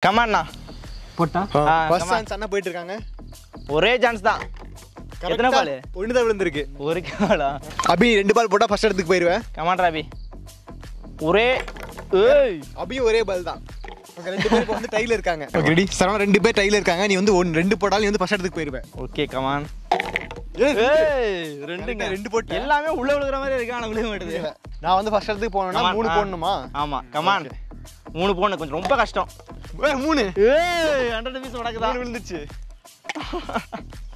கமாண்ணா போட்டா ஆ, first come on. Chance அண்ணா போயிட்டு இருக்காங்க ஒரே சான்ஸ் தான் எத்தனை பால் ஒன்று தான் விழுந்திருக்கு ஒரு காலா அபி ரெண்டு பால் போட்டால் ஃபர்ஸ்ட் இடத்துக்கு போயிடுவேன் கமான் ராபி ஒரே ஏய் அபி ஒரே பால் தான் ஓகே ரெண்டு பேர் இப்போ வந்து டைல இருக்காங்க ஓகே ரெடி சரவணா ரெண்டு பேர் டைல இருக்காங்க நீ வந்து ஒன்று ரெண்டு போட்டாலும் நீ வந்து ஃபர்ஸ்ட் இடத்துக்கு போயிடுவேன் ஓகே கமான் ஏய், ஏய் ரெண்டுங்க ரெண்டு ரெண்டு போட்டேன். எல்லாமே உள்ள விழுகிற மாதிரி இருக்கு ஆனா விழுக மாட்டேது நான் வந்து ஃபர்ஸ்ட் இடத்துக்கு போகணும்னா Come on, மூணு ஆ. போடணுமா ஆமா கமான் மூணு போன கொஞ்சம் ரொம்ப கஷ்டம் ஏய், மூணு ஏய் ஹண்ட்ரட் பீஸ் உனக்கு மூணு விழுந்துச்சு